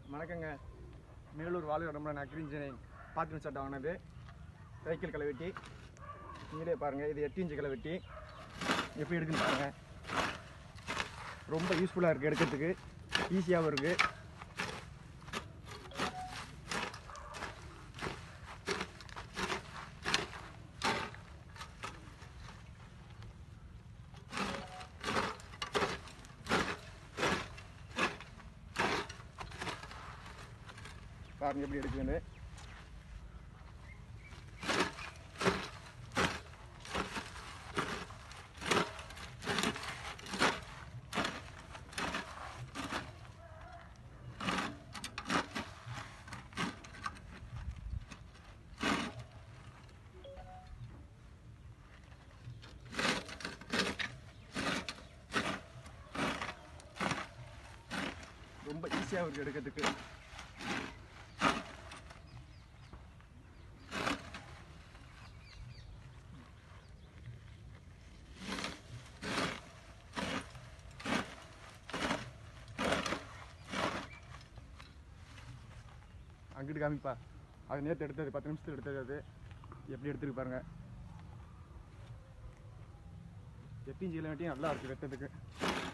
வணக்கங்க மேலூர் வாழ்கிற agri engineering பார்த்து சட்டை வாங்கினது சைக்கிள் களை வெட்டி நீங்களே பாருங்கள் இது எட்டு இன்ச்சு களை வெட்டி எப்படி எடுக்குன்னு பாருங்கள் ரொம்ப யூஸ்ஃபுல்லாக இருக்குது எடுக்கிறதுக்கு ஈஸியாகவும் இருக்குது பாருங்க எப்படி எடுக்குதுன்னு ரொம்ப ஈஸியாக இருக்குது எடுக்கிறதுக்கு அங்கிட்டு காமிப்பா அது நேற்று எடுத்தது பத்து நிமிஷத்துக்கு எடுத்தது அது எப்படி எடுத்துருக்கு பாருங்க எட்டு இன்ச்சு கிலோமீட்டர் நல்லா இருக்குது வெட்டத்துக்கு